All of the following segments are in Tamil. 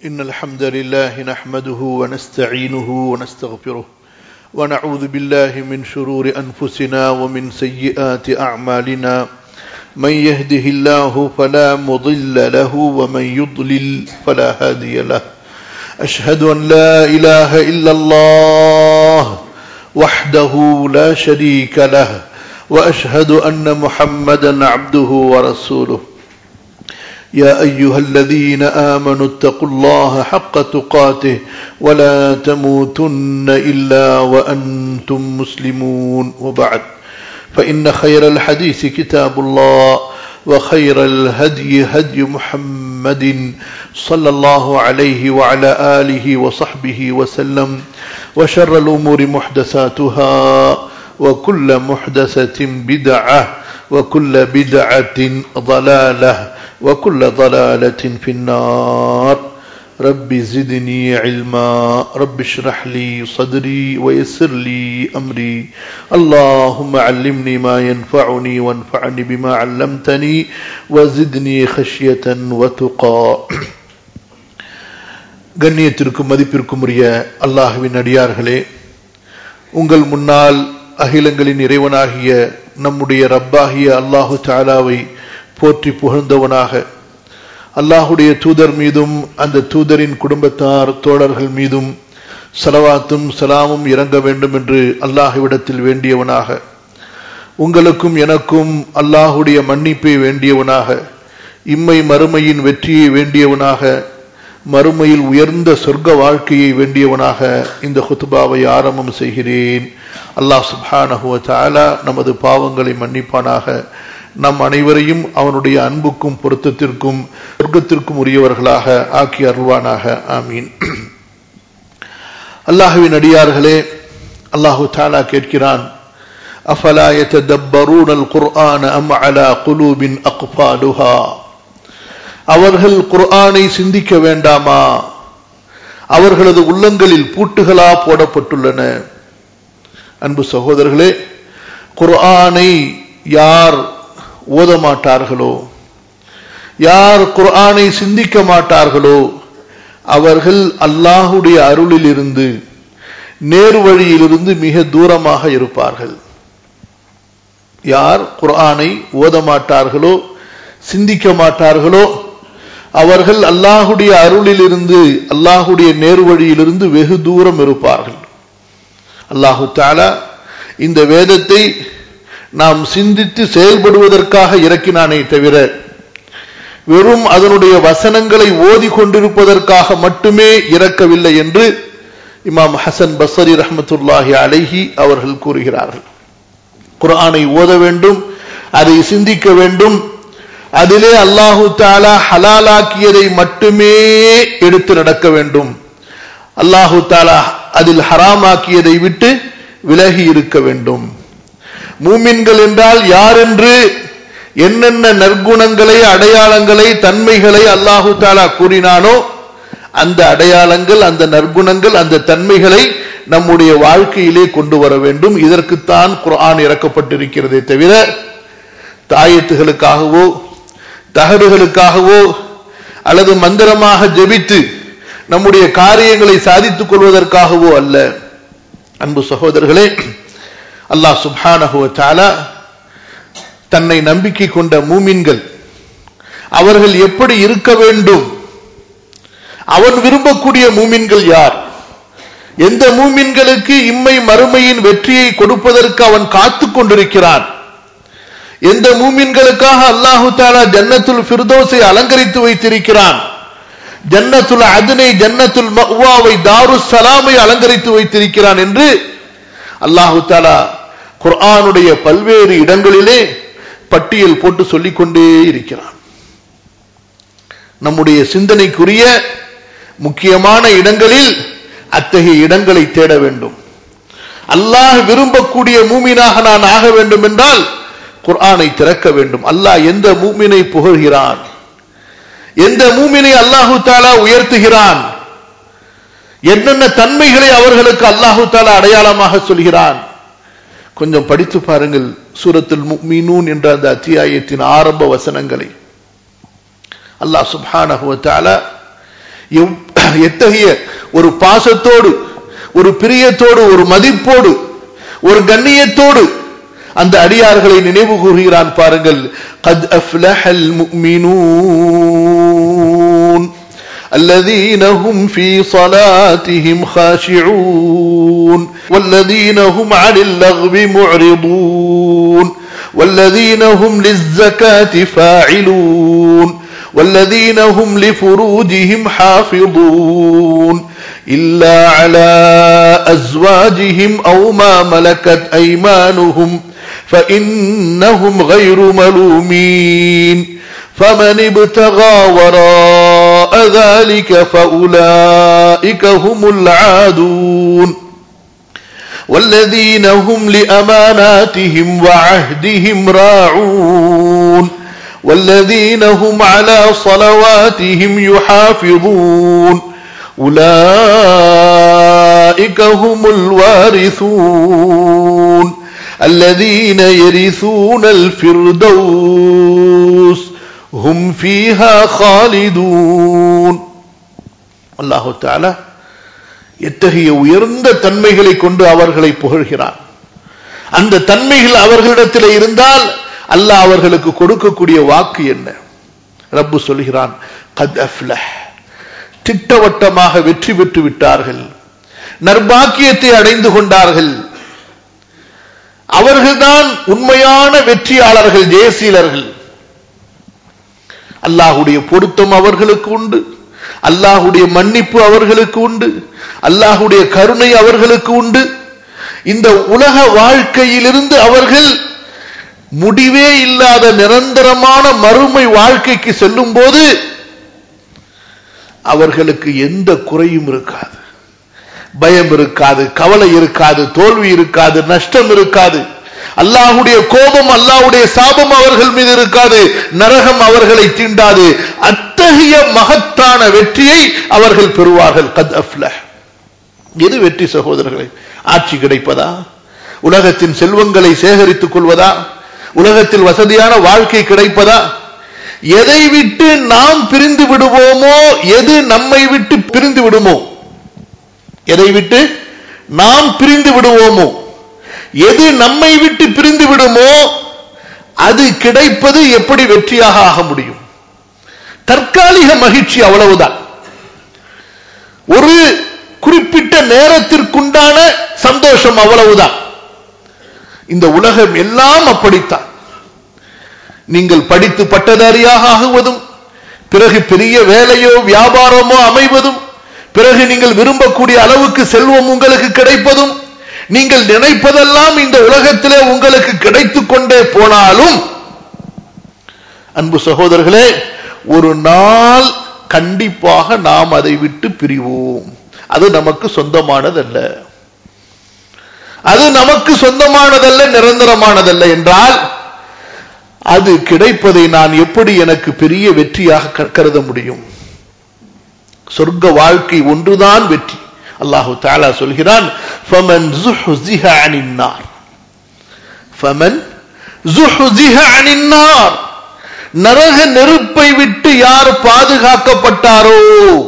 إن الحمد لله نحمده ونستعينه ونستغفره ونعوذ بالله من شرور أنفسنا ومن سيئات أعمالنا من يهده الله فلا مضل له ومن يضلل فلا هادي له أشهد أن لا إله إلا الله وحده لا شريك له وأشهد أن محمدا عبده ورسوله يا أيها الذين آمنوا اتقوا الله حق تقاته ولا تموتن إلا وأنتم مسلمون وبعد فإن خير الحديث كتاب الله وخير الهدي هدي محمد صلى الله عليه وعلى آله وصحبه وسلم وشر الأمور محدثاتها وكل محدثة بدعة وكل بدعة ضلالة وكل ضلالة في النار رب زدني علما رب اشرح لي صدري ويسر لي أمري اللهم علمني ما ينفعني وانفعني بما علمتني وزدني خشية وتقى கண்ணியத்திற்கும் மதிப்பிற்கும் உரிய அல்லாஹுவின் அடியார்களே உங்கள் முன்னால் அகிலங்களின் இறைவனாகிய நம்முடைய ரப்பாகிய அல்லாஹு தாலாவை போற்றி புகழ்ந்தவனாக அல்லாஹுடைய தூதர் மீதும் அந்த தூதரின் குடும்பத்தார் தோழர்கள் மீதும் சலவாத்தும் சலாமும் இறங்க வேண்டும் என்று அல்லாஹுவிடத்தில் வேண்டியவனாக உங்களுக்கும் எனக்கும் அல்லாஹுடைய மன்னிப்பை வேண்டியவனாக இம்மை மறுமையின் வெற்றியை வேண்டியவனாக மறுமையில் உயர்ந்த சொர்க்க வாழ்க்கையை வேண்டியவனாக இந்த ஹுத்துபாவை ஆரம்பம் செய்கிறேன் அல்லாஹ் சுப்ஹானஹுவ தாலா நமது பாவங்களை மன்னிப்பானாக நம் அனைவரையும் அவனுடைய அன்புக்கும் பொருத்தத்திற்கும் சொர்க்கத்திற்கும் உரியவர்களாக ஆக்கி அருள்வானாக ஆமீன் அல்லாஹுவின் அடியார்களே அல்லாஹு தாலா கேட்கிறான் அஃபலா يتدبرون القرآن أم على قلوب أقفالها அவர்கள் குர்ஆனை சிந்திக்க வேண்டாமா அவர்களது உள்ளங்களில் பூட்டுகளா போடப்பட்டுள்ளன அன்பு சகோதரர்களே குர்ஆனை யார் ஓத மாட்டார்களோ யார் குர்ஆனை சிந்திக்க மாட்டார்களோ அவர்கள் அல்லாஹுடைய அருளில் இருந்து நேரு வழியிலிருந்து மிக தூரமாக இருப்பார்கள் யார் குர்ஆனை ஓத மாட்டார்களோ சிந்திக்க மாட்டார்களோ அவர்கள் அல்லாஹுடைய அருளிலிருந்து அல்லாஹுடைய நேரு வழியிலிருந்து வெகு தூரம் இருப்பார்கள் அல்லாஹு தாலா இந்த வேதத்தை நாம் சிந்தித்து செயல்படுவதற்காக இறக்கினானே தவிர வெறும் அதனுடைய வசனங்களை ஓதி கொண்டிருப்பதற்காக மட்டுமே இறக்கவில்லை என்று இமாம் ஹசன் பசரி ரஹமத்துல்லாஹி அலைஹி அவர்கள் கூறுகிறார்கள் குரானை ஓத வேண்டும் அதை சிந்திக்க வேண்டும் அதிலே அல்லாஹு தாலா ஹலாலாக்கியதை மட்டுமே எடுத்து நடக்க வேண்டும் அல்லாஹு தாலா அதில் ஹராமாக்கியதை விட்டு விலகி இருக்க வேண்டும் மூமின்கள் என்றால் யார் என்று என்னென்ன நற்குணங்களை அடையாளங்களை தன்மைகளை அல்லாஹு தாலா கூறினானோ அந்த அடையாளங்கள் அந்த நற்குணங்கள் அந்த தன்மைகளை நம்முடைய வாழ்க்கையிலே கொண்டு வர வேண்டும் இதற்குத்தான் குரான் இறக்கப்பட்டிருக்கிறதே தவிர தாயத்துகளுக்காகவோ தகடுகளுக்காகவோ அல்லது மந்திரமாக ஜெபித்து நம்முடைய காரியங்களை சாதித்துக் கொள்வதற்காகவோ அல்ல அன்பு சகோதரர்களே அல்லாஹ் சுப்ஹானஹுவ தாலா தன்னை நம்பிக்கை கொண்ட மூமின்கள் அவர்கள் எப்படி இருக்க வேண்டும் அவன் விரும்பக்கூடிய மூமின்கள் யார் எந்த மூமின்களுக்கு இம்மை மறுமையின் வெற்றியை கொடுப்பதற்கு அவன் காத்து கொண்டிருக்கிறான் எந்த மூமின்களுக்காக அல்லாஹு தாலா ஜன்னத்துல் ஃபிர்தோஸை அலங்கரித்து வைத்திருக்கிறான் ஜன்னத்துல் அதனை ஜன்னத்துல் மஹ்வாவை தாரு சலாமை அலங்கரித்து வைத்திருக்கிறான் என்று அல்லாஹு தாலா குர்ஆனுடைய பல்வேறு இடங்களிலே பட்டியல் போட்டு சொல்லிக்கொண்டே இருக்கிறான் நம்முடைய சிந்தனைக்குரிய முக்கியமான இடங்களில் அத்தகைய இடங்களை தேட வேண்டும் அல்லாஹ் விரும்பக்கூடிய மூமினாக நான் ஆக வேண்டும் என்றால் குர்ஆனை திறக்க வேண்டும் அல்லாஹ் எந்த மூமினை புகழ்கிறான் எந்த மூமினை அல்லாஹு தாலா உயர்த்துகிறான் என்னென்ன தன்மைகளை அவர்களுக்கு அல்லாஹு தாலா அடையாளமாக சொல்கிறான் கொஞ்சம் படித்து பாருங்கள் சூரத்தில் மீனூன் என்ற அந்த அத்தியாயத்தின் ஆரம்ப வசனங்களை அல்லாஹ் சுப்ஹானஹு வ தஆலா எவ்- எத்தகைய ஒரு பாசத்தோடு ஒரு பிரியத்தோடு ஒரு மதிப்போடு ஒரு கண்ணியத்தோடு அந்த அடியார்களை நினைவு கூறுகிறான் பாருங்கள் قد أفلح المؤمنون الذين هم في صلاتهم خاشعون والذين هم عن اللغو معرضون والذين هم للزكاة فاعلون والذين هم لفروجهم حافظون إلا على أزواجهم أو ما ملكت أيمانهم فإنهم غير ملومين فمن ابتغى وراء ذلك فأولئك هم العادون والذين هم لأماناتهم وعهدهم راعون والذين هم على صلواتهم يحافظون أولئك هم الوارثون الذين يرثون الفردوس هم فيها خالدون الله تعالى எத்தகைய உயர்ந்த தன்மைகளை கொண்டு அவர்களை புகழ்கிறான் அந்த தன்மைகள் அவர்களிடத்தில் இருந்தால் அல்லாஹ் அவர்களுக்கு கொடுக்கக்கூடிய வாக்கு என்ன ரப்பு சொல்கிறான் கத் அஃப்லஹ் திட்டவட்டமாக வெற்றி பெற்று விட்டார்கள் நர்பாக்கியத்தை அடைந்து கொண்டார்கள் அவர்கள்தான் உண்மையான வெற்றியாளர்கள் ஜெயசீலர்கள் அல்லாஹுடைய பொருத்தம் அவர்களுக்கு உண்டு அல்லாஹுடைய மன்னிப்பு அவர்களுக்கு உண்டு அல்லாஹுடைய கருணை அவர்களுக்கு உண்டு இந்த உலக வாழ்க்கையிலிருந்து அவர்கள் முடிவே இல்லாத நிரந்தரமான மறுமை வாழ்க்கைக்கு செல்லும் போது அவர்களுக்கு எந்த குறையும் இருக்காது பயம் இருக்காது கவலை இருக்காது தோல்வி இருக்காது நஷ்டம் இருக்காது அல்லாஹுடைய கோபம் அல்லாஹுடைய சாபம் அவர்கள் மீது இருக்காது நரகம் அவர்களை தீண்டாது அத்தகைய மகத்தான வெற்றியை அவர்கள் பெறுவார்கள் கத் அஃப்ல எது வெற்றி சகோதரர்களை ஆட்சி கிடைப்பதா உலகத்தின் செல்வங்களை சேகரித்துக் கொள்வதா உலகத்தில் வசதியான வாழ்க்கை கிடைப்பதா எதை விட்டு நாம் பிரிந்து விடுவோமோ எது நம்மை விட்டு பிரிந்து விடுமோ எதை விட்டு நாம் பிரிந்து விடுவோமோ எது நம்மை விட்டு பிரிந்து விடுமோ அது கிடைப்பது எப்படி வெற்றியாக ஆக முடியும் தற்காலிக மகிழ்ச்சி அவ்வளவுதான் ஒரு குறிப்பிட்ட நேரத்திற்குண்டான சந்தோஷம் அவ்வளவுதான் இந்த உலகம் எல்லாம் அப்படித்தான் நீங்கள் படித்து பட்டதாரியாக ஆகுவதும் பிறகு பெரிய வேலையோ வியாபாரமோ அமைவதும் பிறகு நீங்கள் விரும்பக்கூடிய அளவுக்கு செல்வம் உங்களுக்கு கிடைப்பதும் நீங்கள் நினைப்பதெல்லாம் இந்த உலகத்திலே உங்களுக்கு கிடைத்துக் கொண்டே போனாலும் அன்பு சகோதரர்களே ஒரு நாள் கண்டிப்பாக நாம் அதை விட்டு பிரிவோம் அது நமக்கு சொந்தமானதல்ல அது நமக்கு சொந்தமானதல்ல நிரந்தரமானதல்ல என்றால் அது கிடைப்பதை நான் எப்படி எனக்கு பெரிய வெற்றியாக கருத முடியும் சொர்க்க வாழ்க்கை ஒன்றுதான் வெற்றி அல்லாஹு தாலா சொல்கிறான் ஃபமன் زحزح عن النار فمن زحزح عن النار நரக நெருப்பை விட்டு யார் பாதுகாக்கப்பட்டாரோ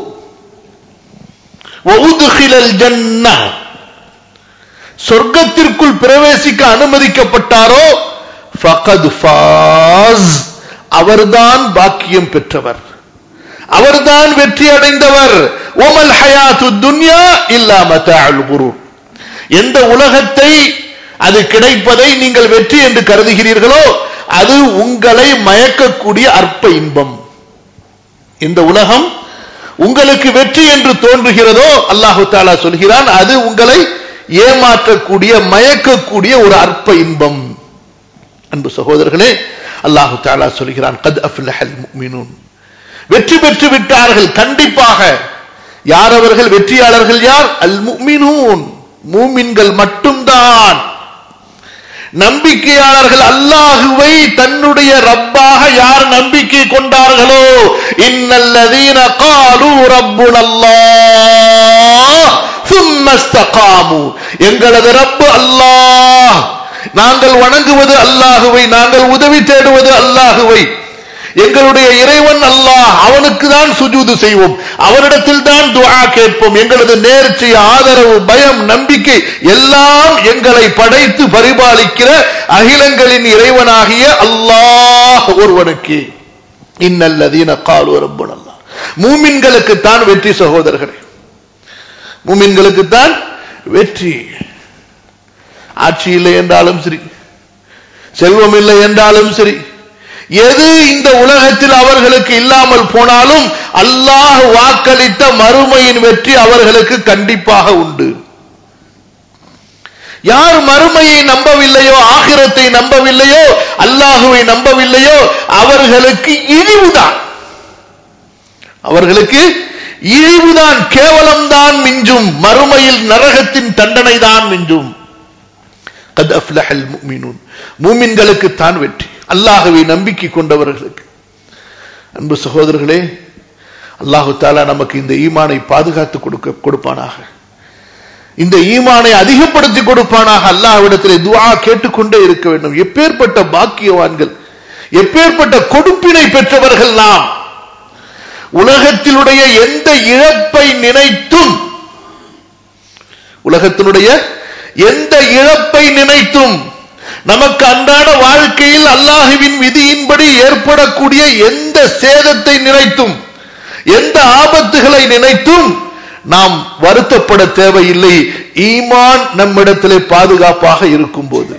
وأدخل الجنة சொர்க்கத்திற்குள் பிரவேசிக்க அனுமதிக்கப்பட்டாரோ ஃபகத் ஃபாஸ் அவர்தான் பாக்கியம் பெற்றவர் அவர்தான் வெற்றி அடைந்தவர் ஓமல் ஹயாத்து துன்யா இல்லா மத்தால் குரு எந்த உலகத்தை அது கிடைப்பதை நீங்கள் வெற்றி என்று கருதுகிறீர்களோ அது உங்களை மயக்கக்கூடிய அற்ப இன்பம் இந்த உலகம் உங்களுக்கு வெற்றி என்று தோன்றுகிறதோ அல்லாஹு தாலா சொல்கிறான் அது உங்களை ஏமாற்றக்கூடிய மயக்கக்கூடிய ஒரு அற்ப இன்பம் அன்பு சகோதரர்களே அல்லாஹு தாலா சொல்கிறான் கத் அஃப்லஹல் முஃமினூன் வெற்றி பெற்று விட்டார்கள் கண்டிப்பாக யார் அவர்கள் வெற்றியாளர்கள் யார் அல் முஃமினூன் மூமின்கள் மட்டும்தான் நம்பிக்கையாளர்கள் அல்லாஹுவை தன்னுடைய ரப்பாக யார் நம்பிக்கை கொண்டார்களோ இன்னல்லதீன காலு ரப்புன் அல்லாஹ் சும்மஸ்தகாமு எங்களது ரப்பு அல்லாஹ் நாங்கள் வணங்குவது அல்லாஹுவை நாங்கள் உதவி தேடுவது அல்லாஹுவை எங்களுடைய இறைவன் அல்லாஹ் அவனுக்கு தான் சுஜூது செய்வோம் அவரிடத்தில் தான் துஆ கேட்போம் எங்களது நேர்ச்சி ஆதரவு பயம் நம்பிக்கை எல்லாம் எங்களை படைத்து பரிபாலிக்கிற அகிலங்களின் இறைவனாகிய அல்லாஹ் ஒருவனுக்கு இன்னல்லதீன காலு ரப்பன் அல்லாஹ் மூமின்களுக்கு தான் வெற்றி சகோதரர்களே மூமின்களுக்கு தான் வெற்றி ஆட்சி இல்லை என்றாலும் சரி செல்வம் இல்லை என்றாலும் சரி எது இந்த உலகத்தில் அவர்களுக்கு இல்லாமல் போனாலும் அல்லாஹ் வாக்களித்த மறுமையின் வெற்றி அவர்களுக்கு கண்டிப்பாக உண்டு யார் மறுமையை நம்பவில்லையோ ஆகிரத்தை நம்பவில்லையோ அல்லாஹுவை நம்பவில்லையோ அவர்களுக்கு இழிவுதான் அவர்களுக்கு இழிவுதான் கேவலம்தான் மிஞ்சும் மறுமையில் நரகத்தின் தண்டனை தான் மிஞ்சும் கத் அஃப்லஹல் முஃமினூன் மூமின்களுக்கு தான் வெற்றி அல்லாஹ்வை நம்பிக்கை கொண்டவர்களுக்கு அன்பு சகோதரர்களே அல்லாஹு தாலா நமக்கு இந்த ஈமானை பாதுகாத்து கொடுக்க கொடுப்பானாக இந்த ஈமானை அதிகப்படுத்தி கொடுப்பானாக அல்லாஹ்விடத்தில் துஆ கேட்டுக்கொண்டே இருக்க வேண்டும் எப்பேற்பட்ட பாக்கியவான்கள் எப்பேற்பட்ட கொடுப்பினை பெற்றவர்கள் நாம் உலகத்தினுடைய எந்த இழப்பை நினைத்தும் உலகத்தினுடைய எந்த இழப்பை நினைத்தும் நமக்கு அன்றாட வாழ்க்கையில் அல்லாஹுவின் விதியின்படி ஏற்படக்கூடிய எந்த சேதத்தை நினைத்தும் எந்த ஆபத்துகளை நினைத்தும் நாம் வருத்தப்பட தேவையில்லை ஈமான் நம்மிடத்திலே பாதுகாப்பாக இருக்கும் போது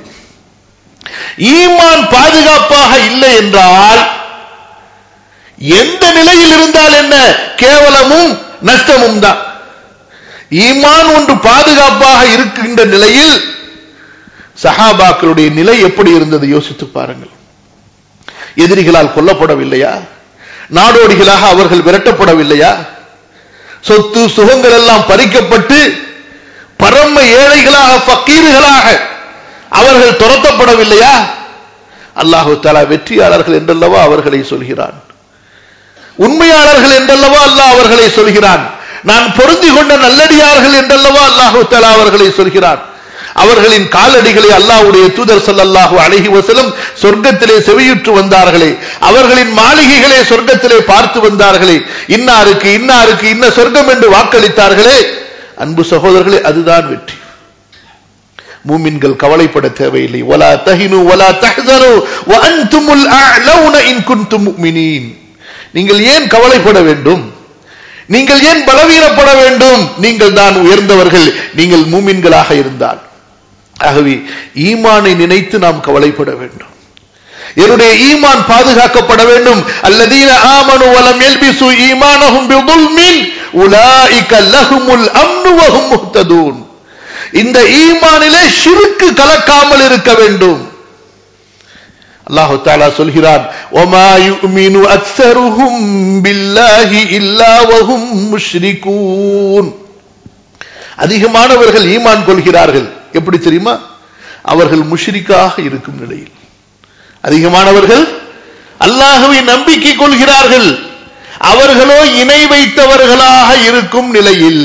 ஈமான் பாதுகாப்பாக இல்லை என்றால் எந்த நிலையில் இருந்தால் என்ன கேவலமும் நஷ்டமும் தான் ஈமான் ஒன்று பாதுகாப்பாக இருக்கின்ற நிலையில் சஹாபாக்களுடைய நிலை எப்படி இருந்தது யோசித்து பாருங்கள் எதிரிகளால் கொல்லப்படவில்லையா நாடோடிகளாக அவர்கள் விரட்டப்படவில்லையா சொத்து சுகங்கள் எல்லாம் பறிக்கப்பட்டு பரம ஏழைகளாக பக்கீர்களாக அவர்கள் துரத்தப்படவில்லையா அல்லாஹு தலா வெற்றியாளர்கள் என்றல்லவா அவர்களை சொல்கிறான் உண்மையாளர்கள் என்றல்லவா அல்லாஹ் அவர்களை சொல்கிறான் நான் பொருந்தி கொண்ட நல்லடியார்கள் என்றல்லவா அல்லாஹு தலா அவர்களை சொல்கிறான் அவர்களின் காலடிகளை அல்லாஹ்வுடைய தூதர் ஸல்லல்லாஹு அலைஹி வஸல்லம் சொர்க்கத்திலே செவியுற்று வந்தார்களே அவர்களின் மாளிகைகளை சொர்க்கத்திலே பார்த்து வந்தார்களே இன்னாருக்கு இன்னாருக்கு இன்ன சொர்க்கம் என்று வாக்களித்தார்களே அன்பு சகோதரர்களே அதுதான் வெற்றி மூமின்கள் கவலைப்பட தேவையில்லை வலா தஹினு வலா தஹ்சனு வ அன்துமுல் அஅலவுன இன் குன்தும் முஃமினீன் நீங்கள் ஏன் கவலைப்பட வேண்டும் நீங்கள் ஏன் பலவீனப்பட வேண்டும் நீங்கள் தான் உயர்ந்தவர்கள் நீங்கள் மூமின்களாக இருந்தால் ஆகவே ஈமானை நினைத்து நாம் கவலைப்பட வேண்டும் என்னுடைய ஈமான் பாதுகாக்கப்பட வேண்டும் அல்லதீன ஆமனு வலம் எல்பிசு ஈமானஹும் பிதுல்மின் உலாயிக லஹுமுல் அம்னு வஹும் முஹ்ததூன் இந்த ஈமானிலே ஷிருக்கு கலக்காமல் இருக்க வேண்டும் அல்லாஹு தாலா சொல்கிறான் ஒமா யுமினு அக்ஸருஹும் பில்லாஹி இல்லா வஹும் முஷ்ரிகூன் அதிகமானவர்கள் ஈமான் கொள்கிறார்கள் எப்படி தெரியுமா அவர்கள் முஷ்ரிக்காக இருக்கும் நிலையில் அதிகமானவர்கள் அல்லாஹுவை நம்பிக்கை கொள்கிறார்கள் அவர்களோ இணை வைத்தவர்களாக இருக்கும் நிலையில்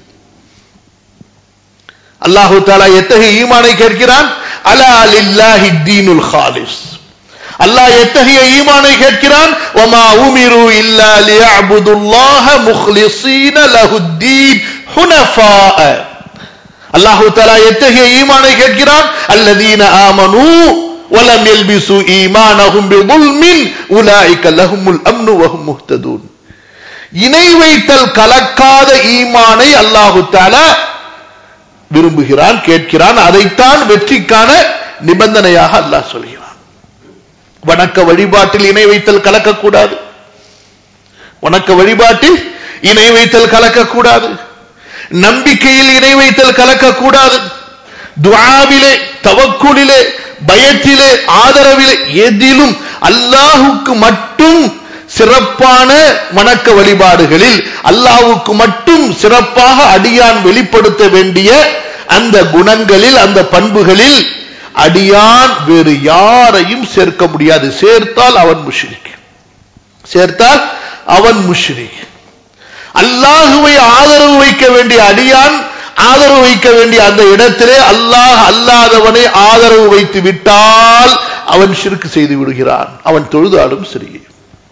அல்லாஹு தாலா எத்தகைய ஈமானை கேட்கிறான் அலா லில்லாஹி தீனுல் ஹாலிஸ் அல்லாஹ் எத்தகைய ஈமானை கேட்கிறான் வமா உமிரு இல்லா லியஅபுதுல்லாஹ முக்லிஸீன லஹுத்தீன் ஹுனஃபாஅ அல்லாஹு தஆலா எத்தகைய ஈமானை கேட்கிறான் அல்லதீன ஆமனு ولم يلبسوا ايمانهم بظلم اولئك لهم الامن وهم مهتدون இணை வைத்தல் கலக்காத ஈமானை அல்லாஹு தஆலா விரும்புகிறான் கேட்கிறான் அதைத்தான் வெற்றிக்கான நிபந்தனையாக அல்லாஹ் சொல்கிறான் வணக்க வழிபாட்டில் இணை வைத்தல் கலக்கக்கூடாது வணக்க வழிபாட்டில் இணை வைத்தல் கலக்கக்கூடாது நம்பிக்கையில் இணை வைத்தல் கலக்கக்கூடாது துவாவிலே தவக்குலிலே பயத்திலே ஆதரவிலே எதிலும் அல்லாஹுக்கு மட்டும் சிறப்பான வணக்க வழிபாடுகளில் அல்லாஹுக்கு மட்டும் சிறப்பாக அடியான் வெளிப்படுத்த வேண்டிய அந்த குணங்களில் அந்த பண்புகளில் அடியான் வேறு யாரையும் சேர்க்க முடியாது சேர்த்தால் அவன் முஷ்ரிக் சேர்த்தால் அவன் முஷ்ரிக் அல்லாஹுவை ஆதரவு வைக்க வேண்டிய அடியான் ஆதரவு வைக்க வேண்டிய அந்த இடத்திலே அல்லாஹ் அல்லாதவனை ஆதரவு வைத்து விட்டால் அவன் ஷிர்க் செய்து விடுகிறான் அவன் தொழுதாலும் சரி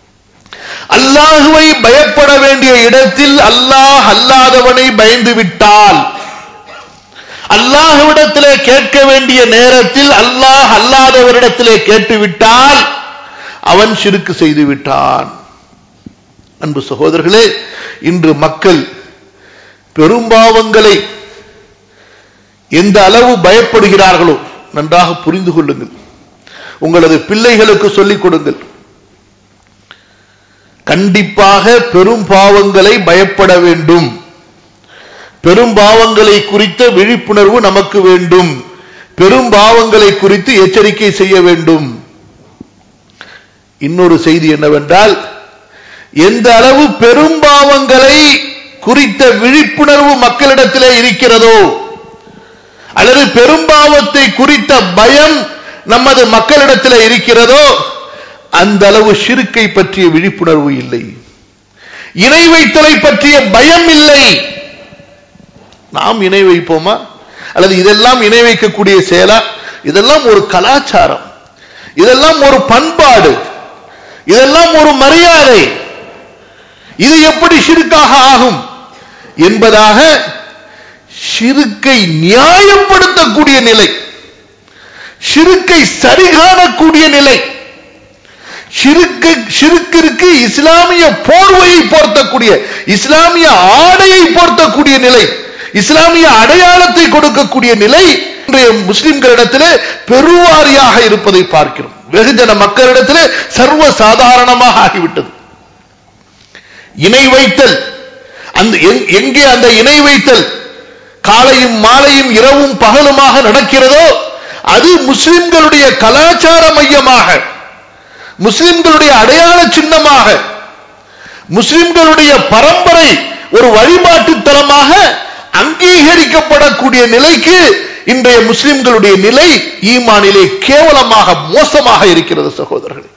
அல்லாஹுவை பயப்பட வேண்டிய இடத்தில் அல்லாஹ் அல்லாதவனை பயந்து விட்டால் அல்லாஹுவிடத்திலே கேட்க வேண்டிய நேரத்தில் அல்லாஹ் அல்லாதவரிடத்திலே கேட்டுவிட்டால் அவன் சிறுக்கு செய்து விட்டான் அன்பு சகோதரர்களே இன்று மக்கள் பெரும்பாவங்களை எந்த அளவு பயப்படுகிறார்களோ நன்றாக புரிந்து கொள்ளுங்கள் உங்களது பிள்ளைகளுக்கு சொல்லிக் கொடுங்கள் கண்டிப்பாக பெரும் பாவங்களை பயப்பட வேண்டும் பெரும் பாவங்களை குறித்த விழிப்புணர்வு நமக்கு வேண்டும் பெரும் பாவங்களை குறித்து எச்சரிக்கை செய்ய வேண்டும் இன்னொரு செய்தி என்னவென்றால் எந்த அளவு பெரும் பாவங்களை குறித்த விழிப்புணர்வு மக்களிடத்திலே இருக்கிறதோ அல்லது பெரும்பாவத்தை குறித்த பயம் நமது மக்களிடத்தில் இருக்கிறதோ அந்த அளவு சிறுக்கை பற்றிய விழிப்புணர்வு இல்லை இணை வைத்தலை பற்றிய பயம் இல்லை நாம் இணை வைப்போமா அல்லது இதெல்லாம் இணை வைக்கக்கூடிய செயலா இதெல்லாம் ஒரு கலாச்சாரம் இதெல்லாம் ஒரு பண்பாடு இதெல்லாம் ஒரு மரியாதை இது எப்படி சிறுக்காக ஆகும் என்பதாக சிறுக்கை நியாயப்படுத்தக்கூடிய நிலை சிறுக்கை சரிகாணக்கூடிய நிலை சிறுக்கு சிறுக்கிற்கு இஸ்லாமிய போர்வையை போர்த்தக்கூடிய இஸ்லாமிய ஆடையை போர்த்தக்கூடிய நிலை இஸ்லாமிய அடையாளத்தை கொடுக்கக்கூடிய நிலை இன்றைய முஸ்லிம்களிடத்திலே பெருவாரியாக இருப்பதை பார்க்கிறோம் வெகுஜன மக்களிடத்திலே சர்வ சாதாரணமாக ஆகிவிட்டது இணை வைத்தல் அந்த எங்கே அந்த இணை வைத்தல் காலையும் மாலையும் இரவும் பகலுமாக நடக்கிறதோ அது முஸ்லிம்களுடைய கலாச்சார மையமாக முஸ்லிம்களுடைய அடையாள சின்னமாக முஸ்லிம்களுடைய பரம்பரை ஒரு வழிபாட்டு தலமாக அங்கீகரிக்கப்படக்கூடிய நிலைக்கு இன்றைய முஸ்லிம்களுடைய நிலை ஈமானிலே கேவலமாக மோசமாக இருக்கிறது சகோதரர்கள்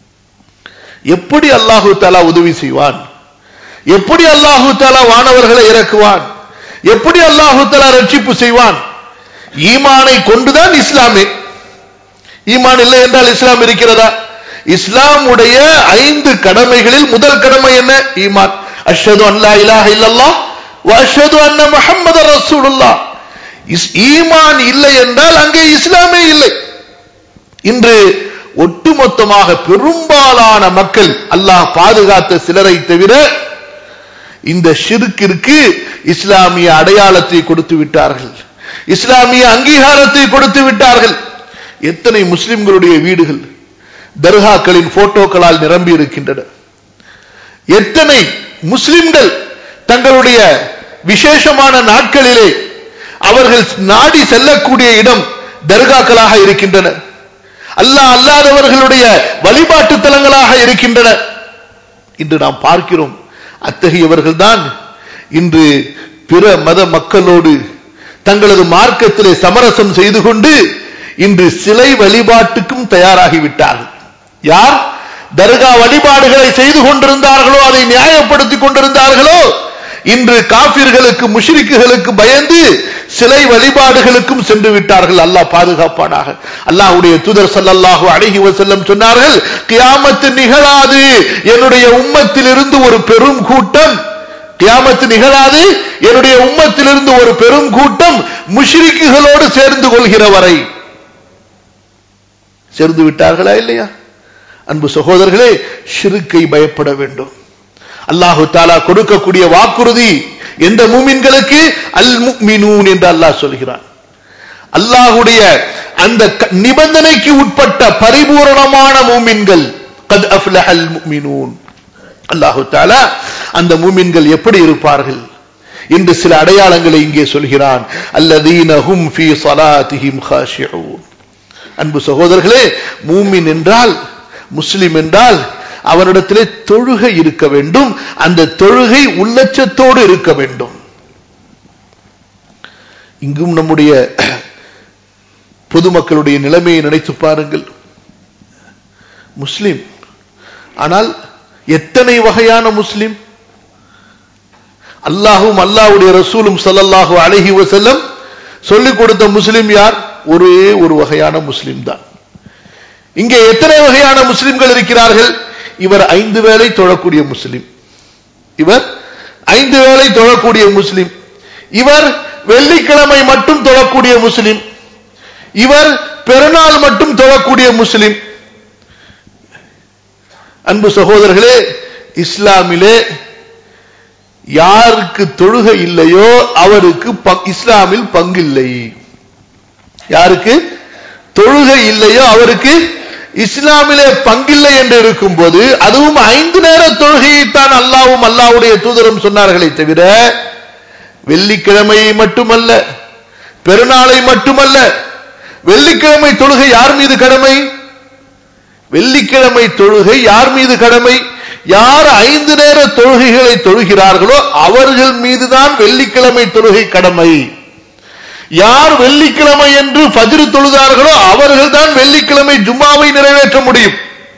எப்படி அல்லாஹு தாலா உதவி செய்வான் எப்படி அல்லாஹு தாலா வானவர்களை இறக்குவான் எப்படி அல்லாஹு தாலா ரட்சிப்பு செய்வான் ஈமானை கொண்டுதான் இஸ்லாமே ஈமான் இல்லை என்றால் இஸ்லாம் இருக்கிறதா இஸ்லாமுடைய ஐந்து கடமைகளில் முதல் கடமை என்ன ஈமான் அஷ்ஹது அல்லா இலாஹ இல்லல்லாஹ் வ அஷ்ஹது அன்ன முஹம்மது ரசூலுல்லாஹ் ஈமான் இல்லை என்றால் அங்கே இஸ்லாமே இல்லை இன்று ஒட்டுமொத்தமாக பெரும்பாலான மக்கள் அல்லாஹ் பாதுகாத்த சிலரை தவிர இந்த ஷிருக்கிற்கு இஸ்லாமிய அடையாளத்தை கொடுத்து விட்டார்கள் இஸ்லாமிய அங்கீகாரத்தை கொடுத்து விட்டார்கள் எத்தனை முஸ்லிம்களுடைய வீடுகள் தர்காக்களின் போட்டோக்களால் நிரம்பி இருக்கின்றன எத்தனை முஸ்லிம்கள் தங்களுடைய விசேஷமான நாட்களிலே அவர்கள் நாடி செல்லக்கூடிய இடம் தர்காக்களாக இருக்கின்றன அல்லாஹ் அல்லாதவர்களுடைய வழிபாட்டு தலங்களாக இருக்கின்றன இன்று நாம் பார்க்கிறோம் அத்தகையவர்கள் தான் இன்று பிற மத மக்களோடு தங்களது மார்க்கத்திலே சமரசம் செய்து கொண்டு இன்று சிலை வழிபாட்டுக்கும் தயாராகிவிட்டார்கள் யார் தர்கா வழிபாடுகளை செய்து கொண்டிருந்தார்களோ அதை நியாயப்படுத்திக் கொண்டிருந்தார்களோ இன்று காபிர்களுக்கு முஷ்ரிக்குகளுக்கு பயந்து சிலை வழிபாடுகளுக்கும் சென்று விட்டார்கள் அல்லாஹ் பாதுகாப்பானாக அல்லாஹ்வுடைய தூதர் ஸல்லல்லாஹு அலைஹி வஸல்லம் சொன்னார்கள் கியாமத்து நிகழாது என்னுடைய உம்மத்தில் இருந்து ஒரு பெரும் கூட்டம் கியாமத்து நிகழாது என்னுடைய உம்மத்திலிருந்து ஒரு பெரும் கூட்டம் முஷ்ரிக்குகளோடு சேர்ந்து கொள்கிற வரை சேர்ந்து விட்டார்களா இல்லையா அன்பு சகோதரர்களே ஷிருக்கை பயப்பட வேண்டும் அல்லாஹு தாலா கொடுக்கக்கூடிய வாக்குறுதி எந்த மூமின்களுக்கு அல் முக்மினூன் என்று அல்லாஹ் சொல்கிறான் அல்லாஹுடைய அந்த நிபந்தனைக்கு உட்பட்ட பரிபூரணமான மூமின்கள் கத் அஃப்லஹல் முக்மினூன் அல்லாஹு தாலா அந்த மூமின்கள் எப்படி இருப்பார்கள் என்று சில அடையாளங்களை இங்கே சொல்கிறான் அல்லதீன ஹும் ஃபீ ஸலாத்திஹிம் காஷிஊன் அன்பு சகோதரர்களே மூமின் என்றால் முஸ்லிம் என்றால் அவரிடத்திலே தொழுகை இருக்க வேண்டும் அந்த தொழுகை உள்ளச்சத்தோடு இருக்க வேண்டும் இங்கும் நம்முடைய பொதுமக்களுடைய நிலைமையை நினைத்து பாருங்கள் முஸ்லிம் ஆனால் எத்தனை வகையான முஸ்லிம் அல்லாஹும் அல்லாஹுடைய ரசூலும் சல்லல்லாஹு அலஹி வசல்லம் சொல்லிக் கொடுத்த முஸ்லிம் யார் ஒரே ஒரு வகையான முஸ்லிம் தான் இங்கே எத்தனை வகையான முஸ்லிம்கள் இருக்கிறார்கள் இவர் ஐந்து வேளை தொழக்கூடிய முஸ்லிம் இவர் ஐந்து வேளை தொழக்கூடிய முஸ்லிம் இவர் வெள்ளிக்கிழமை மட்டும் தொழக்கூடிய முஸ்லிம் இவர் பெருநாள் மட்டும் தொழக்கூடிய முஸ்லிம் அன்பு சகோதரர்களே இஸ்லாமிலே யாருக்கு தொழுகை இல்லையோ அவருக்கு ப- இஸ்லாமில் பங்கில்லை யாருக்கு தொழுகை இல்லையோ அவருக்கு இஸ்லாமிலே பங்கில்லை என்று இருக்கும்போது அதுவும் ஐந்து நேர தொழுகையைத்தான் அல்லாவும் அல்லாவுடைய தூதரும் சொன்னார்களே தவிர வெள்ளிக்கிழமையை மட்டுமல்ல பெருநாளை மட்டுமல்ல வெள்ளிக்கிழமை தொழுகை யார் மீது கடமை வெள்ளிக்கிழமை தொழுகை யார் மீது கடமை யார் ஐந்து நேர தொழுகைகளை தொழுகிறார்களோ அவர்கள் மீதுதான் வெள்ளிக்கிழமை தொழுகை கடமை யார் வெள்ளிக்கிழமை என்று ஃபஜ்ர் தொழுதார்களோ அவர்கள் தான் வெள்ளிக்கிழமை ஜும்மாவை நிறைவேற்ற முடியும்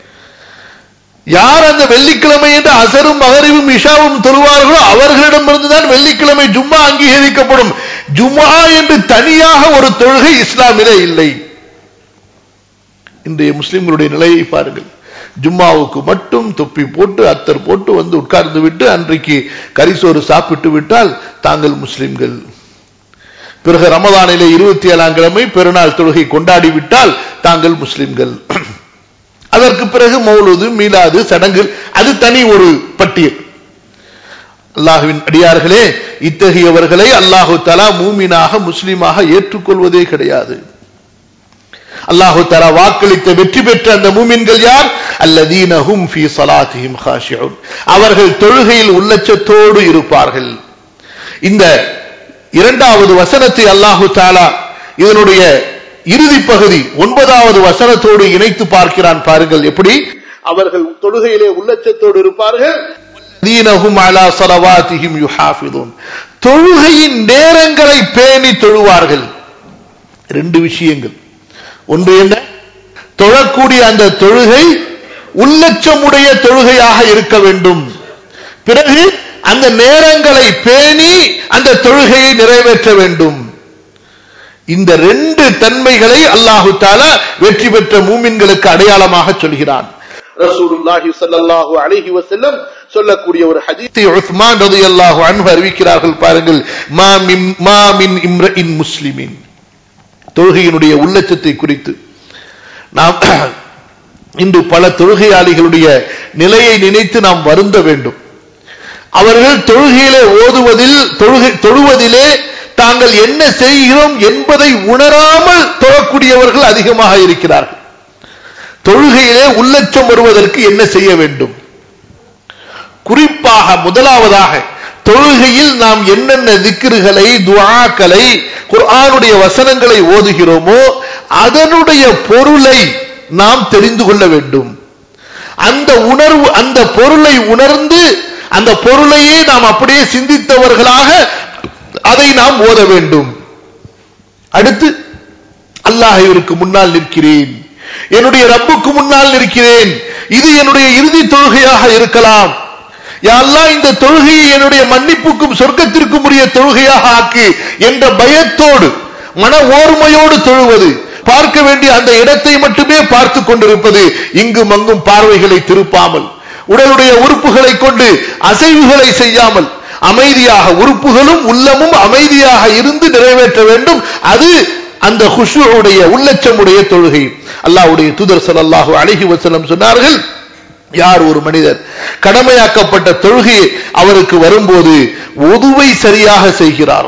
யார் அந்த வெள்ளிக்கிழமை என்று அசரும் மகரிவும் இஷாவும் தொழுவார்களோ அவர்களிடமிருந்து தான் வெள்ளிக்கிழமை ஜும்மா அங்கீகரிக்கப்படும் ஜும்மா என்று தனியாக ஒரு தொழுகை இஸ்லாமிலே இல்லை இன்றைய முஸ்லிம்களுடைய நிலையை பாருங்கள் ஜும்மாவுக்கு மட்டும் தொப்பி போட்டு அத்தர் போட்டு வந்து உட்கார்ந்து விட்டு அன்றைக்கு கரிசோறு சாப்பிட்டு விட்டால் தாங்கள் முஸ்லிம்கள் பிறகு ரமதானிலே இருபத்தி ஏழாம் கிழமை பெருநாள் தொழுகை கொண்டாடி விட்டால் தாங்கள் முஸ்லிம்கள் அதற்கு பிறகு மௌலுது மீலாது சடங்கு அது தனி ஒரு பட்டியல் அல்லாஹுவின் அடியார்களே இத்தகையவர்களை அல்லாஹு தலா மூமினாக முஸ்லிமாக ஏற்றுக்கொள்வதே கிடையாது அல்லாஹு தலா வாக்களித்த வெற்றி பெற்ற அந்த மூமின்கள் யார் அல்லதீன ஹும் ஃபீ ஸலாத்திஹிம் காஷிஊன் அவர்கள் தொழுகையில் உள்ளச்சத்தோடு இருப்பார்கள் இந்த இரண்டாவது வசனத்தை அல்லாஹு தாலா இதனுடைய இறுதி பகுதி ஒன்பதாவது வசனத்தோடு இணைத்து பார்க்கிறான் பாருங்கள் எப்படி அவர்கள் தொழுகையிலே உள்ளச்சத்தோடு இருப்பார்கள் தீனஹும் அலா ஸலவாத்திஹிம் யுஹாஃபிதூன் தொழுகையின் நேரங்களை பேணி தொழுவார்கள் ரெண்டு விஷயங்கள் ஒன்று என்ன தொழக்கூடிய அந்த தொழுகை உள்ளச்சமுடைய தொழுகையாக இருக்க வேண்டும் பிறகு அந்த நேரங்களை பேணி அந்த தொழுகையை நிறைவேற்ற வேண்டும் இந்த ரெண்டு தன்மைகளை அல்லாஹு தாலா வெற்றி பெற்ற மூமின்களுக்கு அடையாளமாக சொல்கிறான் ரசூலுல்லாஹி ஸல்லல்லாஹு அலைஹி வஸல்லம் சொல்லக்கூடிய ஒரு ஹதீஸை உஸ்மான் ரலியல்லாஹு அன்ஹு அறிவிக்கிறார்கள் பாருங்கள் மா மின் மா மின் இம்ரஇன் முஸ்லிமின் தொழுகையினுடைய உள்ளச்சத்தை குறித்து நாம் இன்று பல தொழுகையாளிகளுடைய நிலையை நினைத்து நாம் வருந்த வேண்டும் அவர்கள் தொழுகையிலே ஓதுவதில் தொழுகை தொழுவதிலே தாங்கள் என்ன செய்கிறோம் என்பதை உணராமல் தொழக்கூடியவர்கள் அதிகமாக இருக்கிறார்கள் தொழுகையிலே உள்ளச்சம் வருவதற்கு என்ன செய்ய வேண்டும் குறிப்பாக முதலாவதாக தொழுகையில் நாம் என்னென்ன திக்கிறுகளை துஆக்களை குர்ஆனுடைய வசனங்களை ஓதுகிறோமோ அதனுடைய பொருளை நாம் தெரிந்து கொள்ள வேண்டும் அந்த உணர்வு அந்த பொருளை உணர்ந்து அந்த பொருளையே நாம் அப்படியே சிந்தித்தவர்களாக அதை நாம் ஓத வேண்டும் அடுத்து அல்லாஹிற்கு முன்னால் நிற்கிறேன் என்னுடைய ரப்புக்கு முன்னால் நிற்கிறேன் இது என்னுடைய இறுதி தொழுகையாக இருக்கலாம் யா அல்லாஹ் இந்த தொழுகையை என்னுடைய மன்னிப்புக்கும் சொர்க்கத்திற்கும் உரிய தொழுகையாக ஆக்கு என்ற பயத்தோடு மன ஓர்மையோடு தொழுவது பார்க்க வேண்டிய அந்த இடத்தை மட்டுமே பார்த்து கொண்டிருப்பது இங்கும் அங்கும் பார்வைகளை திருப்பாமல் உடலுடைய உறுப்புகளை கொண்டு அசைவுகளை செய்யாமல் அமைதியாக உறுப்புகளும் உள்ளமும் அமைதியாக இருந்து நிறைவேற்ற வேண்டும் அது அந்த குஷுடைய உள்ளச்சமுடைய தொழுகை அல்லாஹ்வுடைய தூதர் ஸல்லல்லாஹு அலைஹி வஸல்லம் சொன்னார்கள் யார் ஒரு மனிதர் கடமையாக்கப்பட்ட தொழுகை அவருக்கு வரும்போது ஒதுவை சரியாக செய்கிறாரோ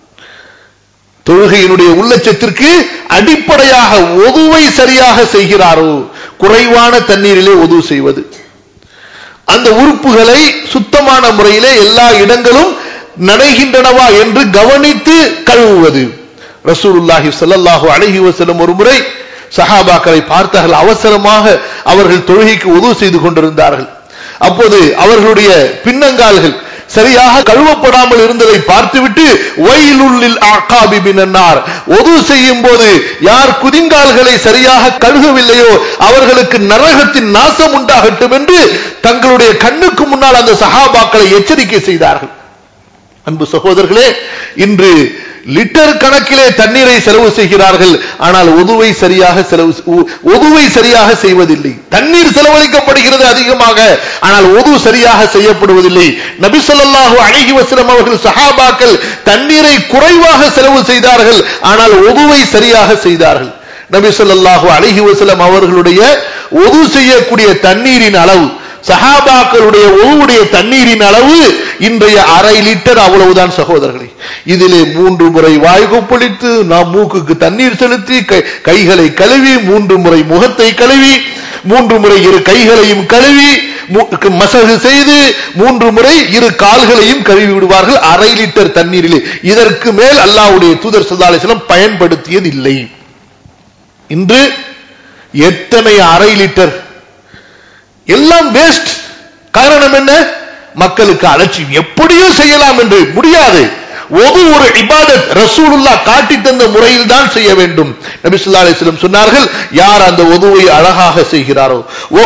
தொழுகையினுடைய உள்ளச்சத்திற்கு அடிப்படையாக ஒதுவை சரியாக செய்கிறாரோ குறைவான தண்ணீரிலே ஒது செய்வது அந்த உறுப்புகளை சுத்தமான முறையிலே எல்லா இடங்களும் நடைகின்றனவா என்று கவனித்து கழுவுவது ரசூலுல்லாஹி ஸல்லல்லாஹு அலைஹி வஸல்லம் ஒரு முறை சஹாபாக்களை பார்த்தார்கள் அவசரமாக அவர்கள் தொழுகைக்கு உதவு செய்து கொண்டிருந்தார்கள் அப்போது அவர்களுடைய பின்னங்கால்கள் சரியாக கழுவப்படாமல் இருந்ததை பார்த்துவிட்டு வயலுள்ளில் ஆகாபி பின்னார் ஒது செய்யும் போது யார் குதிங்கால்களை சரியாக கழுகவில்லையோ அவர்களுக்கு நரகத்தின் நாசம் உண்டாகட்டும் என்று தங்களுடைய கண்ணுக்கு முன்னால் அந்த சஹாபாக்களை எச்சரிக்கை செய்தார்கள் அன்பு சகோதரர்களே இன்று லிட்டர் கணக்கிலே தண்ணீரை செலவு செய்கிறார்கள் ஆனால் ஒதுவை சரியாக செலவு ஒதுவை சரியாக செய்வதில்லை தண்ணீர் செலவழிக்கப்படுகிறது அதிகமாக ஆனால் ஒது சரியாக செய்யப்படுவதில்லை நபி ஸல்லல்லாஹு அலைஹி வஸல்லம் அவர்கள் சஹாபாக்கள் தண்ணீரை குறைவாக செலவு செய்தார்கள் ஆனால் ஒதுவை சரியாக செய்தார்கள் நபி ஸல்லல்லாஹு அலைஹி வஸல்லம் அவர்களுடைய ஒது செய்யக்கூடிய தண்ணீரின் அளவு சஹாபாக்களுடைய ஒவ்வொருடைய தண்ணீரின் அளவு இன்றைய அரை லிட்டர் அவ்வளவுதான் சகோதரர்களே இதிலே மூன்று முறை வாய் கொப்பளித்து நாம் மூக்குக்கு தண்ணீர் செலுத்தி கைகளை கழுவி மூன்று முறை முகத்தை கழுவி மூன்று முறை இரு கைகளையும் கழுவி மசகு செய்து மூன்று முறை இரு கால்களையும் கழுவி விடுவார்கள் அரை லிட்டர் தண்ணீரிலே இதற்கு மேல் அல்லாவுடைய தூதர் சல்லாசலம் பயன்படுத்தியது இல்லை இன்று எத்தனை அரை லிட்டர் எல்லாம் வேஸ்ட் காரணம் என்ன மக்களுக்கு அலட்சியம் எப்படியும் செய்யலாம் என்று முடியாது ஒரு ஒரு இபாதத் ரசூலுல்லா காட்டி தந்த முறையில் தான் செய்ய வேண்டும் நபி சொல்லா அலிஸ்லம் சொன்னார்கள் யார் அந்த ஒதுவை அழகாக செய்கிறாரோ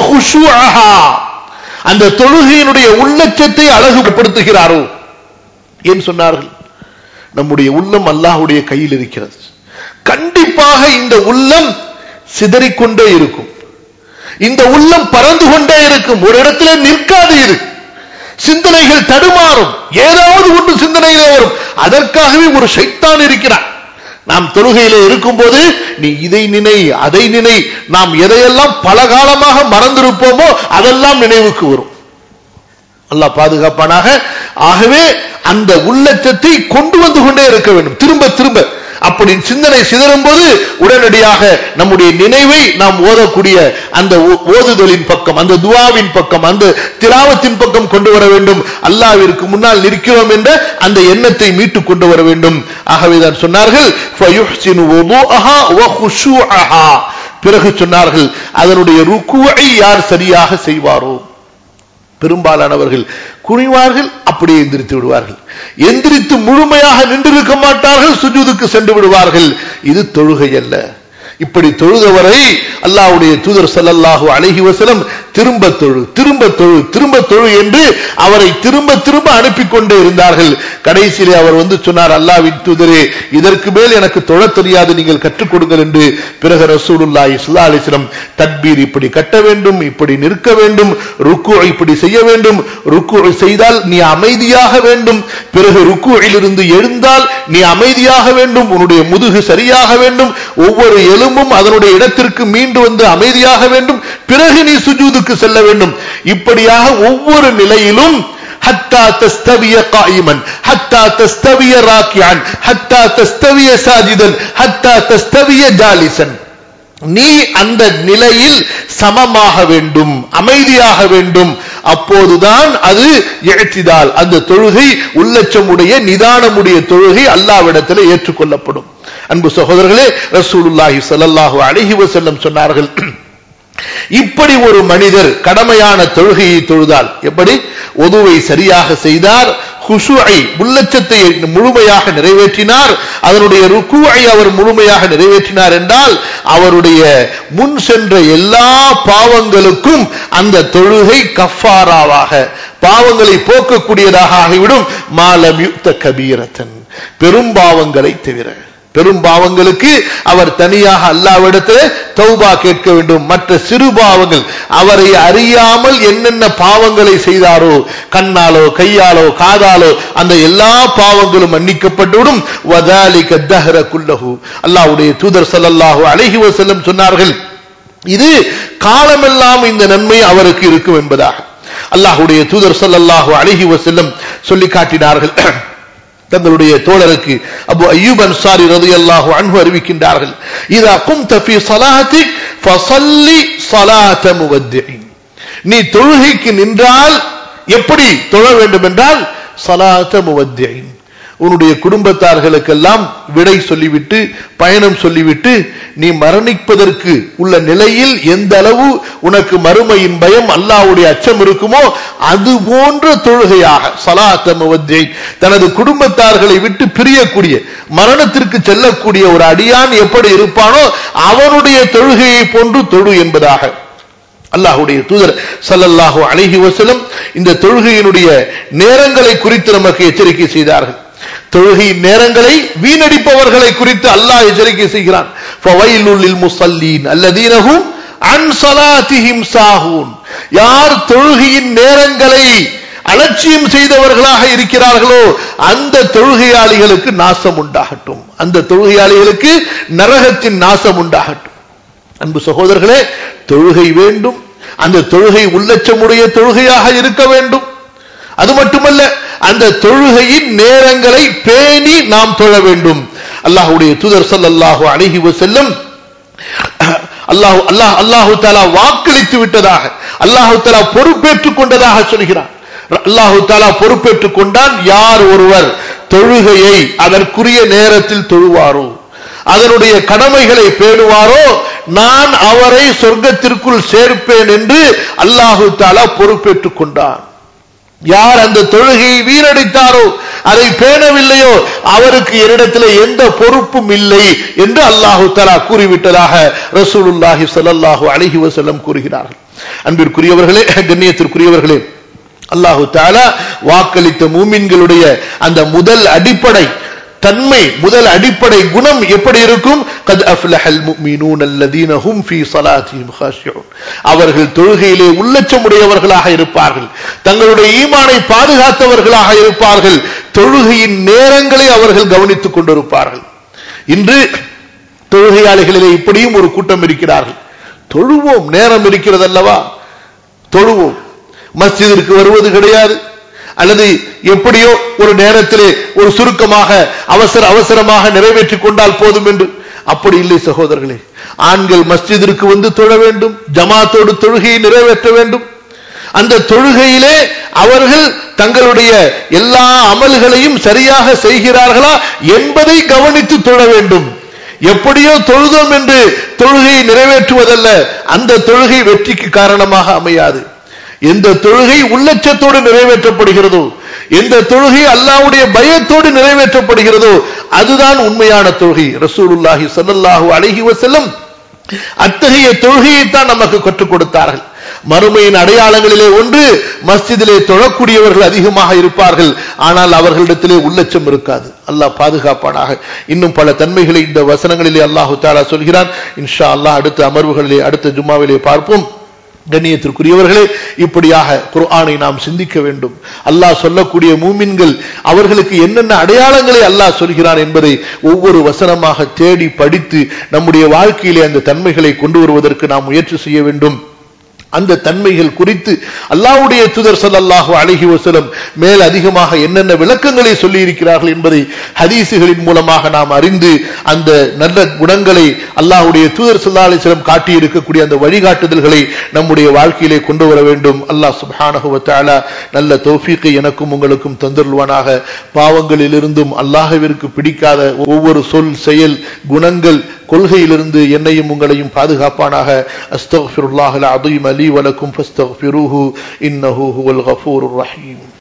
அந்த தொழுகையினுடைய உள்ளச்சத்தை அழகுபடுத்துகிறாரோ ஏன் சொன்னார்கள் நம்முடைய உள்ளம் அல்லாஹுடைய கையில் இருக்கிறது கண்டிப்பாக இந்த உள்ளம் சிதறிக்கொண்டே இருக்கும் இந்த உள்ளம் பறந்து கொண்டே இருக்கும் ஒரு இடத்துல நிற்காது இது சிந்தனைகள் தடுமாறும் ஏதாவது ஒன்று சிந்தனையிலே வரும் அதற்காகவே ஒரு சைத்தான் இருக்கிறான் நாம் தொழுகையில இருக்கும் போது நீ இதை நினை அதை நினை நாம் எதையெல்லாம் பல காலமாக மறந்திருப்போமோ அதெல்லாம் நினைவுக்கு வரும் அல்லாஹ் பாதுகாப்பானாக ஆகவே அந்த உள்ளச்சத்தை கொண்டு வந்து கொண்டே இருக்க வேண்டும் திரும்ப திரும்ப அப்படி சிந்தனை சிதறும் போது உடனடியாக நம்முடைய நினைவை நாம் ஓதக்கூடிய அந்த ஓதுதலின் பக்கம் அந்த துவாவின் பக்கம் அந்த திராவத்தின் பக்கம் கொண்டு வர வேண்டும் அல்லாவிற்கு முன்னால் நிற்கிறோம் என்ற அந்த எண்ணத்தை மீட்டு கொண்டு வர வேண்டும் ஆகவேதான் சொன்னார்கள் பிறகு சொன்னார்கள் அதனுடைய ருக்குவை யார் சரியாக செய்வாரோ பெரும்பாலானவர்கள் குனிவார்கள் அப்படியே எந்திரித்து விடுவார்கள் எந்திரித்து முழுமையாக நின்றிருக்க மாட்டார்கள் சுஜூதுக்கு சென்று விடுவார்கள் இது தொழுகை அல்ல இப்படி தொழுதவரை அல்லாவுடைய தூதர் சல்லல்லாஹு அழகி வசலம் திரும்ப தொழு திரும்ப தொழு திரும்ப தொழு என்று அவரை திரும்ப திரும்ப அனுப்பி கொண்டே இருந்தார்கள் கடைசியிலே அவர் வந்து சொன்னார் அல்லாவின் தூதரே இதற்கு மேல் எனக்கு தொழ தெரியாது நீங்கள் கற்றுக் கொடுங்கள் என்று பிறகு ரசூலுல்லாஹி சுல்லா அலிஸ்லம் தட்பீர் இப்படி கட்ட வேண்டும் இப்படி நிற்க வேண்டும் ருக்கு இப்படி செய்ய வேண்டும் ருக்கு செய்தால் நீ அமைதியாக வேண்டும் பிறகு ருக்குவிலிருந்து எழுந்தால் நீ அமைதியாக வேண்டும் உன்னுடைய முதுகு சரியாக வேண்டும் ஒவ்வொரு எலும்பும் அதனுடைய இடத்திற்கு மீண்டு வந்து அமைதியாக வேண்டும் பிறகு நீ சுஜூதுக்கு செல்ல வேண்டும் இப்படியாக ஒவ்வொரு நிலையிலும் حتى تستوي قائما حتى تستوي راكعا حتى تستوي ساجدا حتى تستوي جالسا நீ அந்த நிலையில் சமமாக வேண்டும் அமைதியாக வேண்டும் அப்போதுதான் அது எழுத்திதால் அந்த தொழுகை உள்ளச்சமுடைய நிதானமுடைய தொழுகை அல்லாவிடத்தில் ஏற்றுக்கொள்ளப்படும் அன்பு சகோதரர்களே ரசூலுல்லாஹி ஸல்லல்லாஹு அலைஹி வஸல்லம் சொன்னார்கள் இப்படி ஒரு மனிதர் கடமையான தொழுகையை தொழுதால் எப்படி ஒதுவை சரியாக செய்தார் ஹுஷுஐ உள்ளச்சத்தை முழுமையாக நிறைவேற்றினார் அதனுடைய ருக்குவை அவர் முழுமையாக நிறைவேற்றினார் என்றால் அவருடைய முன் சென்ற எல்லா பாவங்களுக்கும் அந்த தொழுகை கஃபாராவாக பாவங்களை போக்கக்கூடியதாக ஆகிவிடும் மாலம் யுக்த கபீரத்தன் பெரும் பாவங்களை தவிர பெரும் பாவங்களுக்கு அவர் தனியாக அல்லாவிடத்தில் தௌபா கேட்க வேண்டும் மற்ற சிறு பாவங்கள் அவரை அறியாமல் என்னென்ன பாவங்களை செய்தாரோ கண்ணாலோ கையாலோ காதாலோ அந்த எல்லா பாவங்களும் மன்னிக்கப்பட்டுவிடும் வதாலிக தஹர குல்லஹு அல்லாஹ்வுடைய தூதர் ஸல்லல்லாஹு அலைஹி வஸல்லம் சொன்னார்கள் இது காலமெல்லாம் இந்த நன்மை அவருக்கு இருக்கும் என்பதாக அல்லாஹ்வுடைய தூதர் ஸல்லல்லாஹு அலைஹி வஸல்லம் சொல்லி காட்டினார்கள் தங்களுடைய தோழருக்கு அபு அய்யூப் அன்சாரி ரலியல்லாஹு அன்ஹு அறிவிக்கின்றார்கள் இதா கும்த ஃபீ ஸலாத்திக் ஃபஸல்லி ஸலாத முவத்திஇன் நீ தொழுகைக்கு நின்றால் எப்படி தொழ வேண்டும் என்றால் ஸலாத முவத்திஇன் உன்னுடைய குடும்பத்தார்களுக்கெல்லாம் விடை சொல்லிவிட்டு பயணம் சொல்லிவிட்டு நீ மரணிப்பதற்கு உள்ள நிலையில் எந்த அளவு உனக்கு மறுமையின் பயம் அல்லாவுடைய அச்சம் இருக்குமோ அது போன்ற தொழுகையாக சலாத்தமுவத்தை தனது குடும்பத்தார்களை விட்டு பிரியக்கூடிய மரணத்திற்கு செல்லக்கூடிய ஒரு அடியான் எப்படி இருப்பானோ அவனுடைய தொழுகையை போன்று தொழு என்பதாக அல்லாஹுடைய தூதர் சல்லல்லாஹு அலைஹி வசலம் இந்த தொழுகையினுடைய நேரங்களை குறித்து நமக்கு எச்சரிக்கை செய்தார்கள் தொழுகை நேரங்களை வீணடிப்பவர்களை குறித்து அல்லாஹ் எச்சரிக்கை செய்கிறான் ஃபவைலுல் முஸல்லீன் அல்லதீனஹும் அன் ஸலாத்திஹிம் சாஹூன் யார் தொழுகையின் நேரங்களை அலட்சியம் செய்தவர்களாக இருக்கிறார்களோ அந்த தொழுகையாளிகளுக்கு நாசம் உண்டாகட்டும் அந்த தொழுகையாளிகளுக்கு நரகத்தின் நாசம் உண்டாகட்டும் அன்பு சகோதரர்களே தொழுகை வேண்டும் அந்த தொழுகை உள்ளச்சமுடைய தொழுகையாக இருக்க வேண்டும் அது மட்டுமல்ல அந்த தொழுகையின் நேரங்களை பேணி நாம் தொழ வேண்டும் அல்லாஹுடைய தூதர் ஸல்லல்லாஹு அலைஹி வஸல்லம் அல்லாஹ் அல்லாஹ் அல்லாஹு தாலா வாக்களித்து விட்டதாக அல்லாஹு தாலா பொறுப்பேற்றுக் கொண்டதாக சொல்கிறான் அல்லாஹு தாலா பொறுப்பேற்றுக் கொண்டான் யார் ஒருவர் தொழுகையை அதற்குரிய நேரத்தில் தொழுவாரோ அதனுடைய கடமைகளை பேணுவாரோ நான் அவரை சொர்க்கத்திற்குள் சேர்ப்பேன் என்று அல்லாஹு தாலா பொறுப்பேற்றுக் கொண்டான் யார் அந்த தொழுகையை வீணடித்தாரோ அதை பேணவில்லையோ அவருக்கு என்னிடத்தில் எந்த பொறுப்பும் இல்லை என்று அல்லாஹு தலா கூறிவிட்டதாக ரசூலுல்லாஹி ஸல்லல்லாஹு அலைஹி வஸல்லம் கூறுகிறார்கள் அன்பிற்குரியவர்களே கண்ணியத்திற்குரியவர்களே அல்லாஹு தாலா வாக்களித்த மூமின்களுடைய அந்த முதல் அடிப்படை தன்மை முதல் அடிப்படை குணம் எப்படி இருக்கும் கத் அஃப்லஹல் முஃமினூன் அல்லதீன ஹும் ஃபீ ஸலாத்திஹிம் காஷியூன் அவர்கள் தொழுகையிலே உள்ளச்சமுடையவர்களாக இருப்பார்கள் தங்களுடைய ஈமானை பாதுகாத்தவர்களாக இருப்பார்கள் தொழுகையின் நேரங்களை அவர்கள் கவனித்துக் கொண்டிருப்பார்கள் இன்று தொழுகையாளிகளிலே இப்படியும் ஒரு கூட்டம் இருக்கிறார்கள் தொழுவோம் நேரம் இருக்கிறது அல்லவா தொழுவோம் மஸ்ஜிதிற்கு வருவது கிடையாது அல்லது எப்படியோ ஒரு நேரத்திலே ஒரு சுருக்கமாக அவசர அவசரமாக நிறைவேற்றிக் கொண்டால் போதும் என்று அப்படி இல்லை சகோதரர்களே ஆண்கள் மஸ்ஜிதிற்கு வந்து தொழ வேண்டும் ஜமாத்தோடு தொழுகையை நிறைவேற்ற வேண்டும் அந்த தொழுகையிலே அவர்கள் தங்களுடைய எல்லா அமல்களையும் சரியாக செய்கிறார்களா என்பதை கவனித்து தொழ வேண்டும் எப்படியோ தொழுதோம் என்று தொழுகையை நிறைவேற்றுவதல்ல அந்த தொழுகை வெற்றிக்கு காரணமாக அமையாது எந்த தொழுகை உள்ளச்சத்தோடு நிறைவேற்றப்படுகிறதோ எந்த தொழுகை அல்லாவுடைய பயத்தோடு நிறைவேற்றப்படுகிறதோ அதுதான் உண்மையான தொழுகை ரசூலுல்லாஹி ஸல்லல்லாஹு அலைஹி வஸல்லம் அத்தகைய தொழுகையைத்தான் நமக்கு கற்றுக் கொடுத்தார்கள் மறுமையின் அடையாளங்களிலே ஒன்று மஸ்ஜிதிலே தொழக்கூடியவர்கள் அதிகமாக இருப்பார்கள் ஆனால் அவர்களிடத்திலே உள்ளச்சம் இருக்காது அல்லாஹ் பாதுகாப்பானாக இன்னும் பல தன்மைகளை இந்த வசனங்களிலே அல்லாஹு தாலா சொல்கிறான் இன்ஷா அல்லாஹ் அடுத்த அமர்வுகளிலே அடுத்த ஜும்மாவிலே பார்ப்போம் கண்ணியத்திற்குரியவர்களே இப்படியாக குர்ஆனை நாம் சிந்திக்க வேண்டும் அல்லாஹ் சொல்லக்கூடிய மூமின்கள் அவர்களுக்கு என்னென்ன அடையாளங்களை அல்லாஹ் சொல்கிறான் என்பதை ஒவ்வொரு வசனமாக தேடி படித்து நம்முடைய வாழ்க்கையிலே அந்த தன்மைகளை கொண்டு வருவதற்கு நாம் முயற்சி செய்ய வேண்டும் அந்த தன்மைகள் குறித்து அல்லாஹ்வுடைய தூதர் ஸல்லல்லாஹு அலைஹி வஸல்லம் மேல் அதிகமாக என்னென்ன விளக்கங்களை சொல்லி இருக்கிறார்கள் என்பதை ஹதீசுகளின் மூலமாக நாம் அறிந்து அந்த நல்ல குணங்களை அல்லாஹ்வுடைய தூதர் ஸல்லல்லாஹு அலைஹி வஸல்லம் காட்டி இருக்கக்கூடிய அந்த வழிகாட்டுதல்களை நம்முடைய வாழ்க்கையிலே கொண்டு வர வேண்டும் அல்லாஹ் சுப்ஹானஹு வ தஆலா நல்ல தௌஃபீக்கை எனக்கும் உங்களுக்கும் தந்தருள்வானாக பாவங்களிலிருந்தும் அல்லாஹ்விற்கு பிடிக்காத ஒவ்வொரு சொல் செயல் குணங்கள் கொள்கையிலிருந்து என்னையும் உங்களையும் பாதுகாப்பானாக அஸ்தக்ஃபிருல்லாஹல் அதீம் அலி வலக்கும் ஃபஸ்தக்ஃபிருஹு இன்னஹு ஹுவல் கஃபூருர் ரஹீம்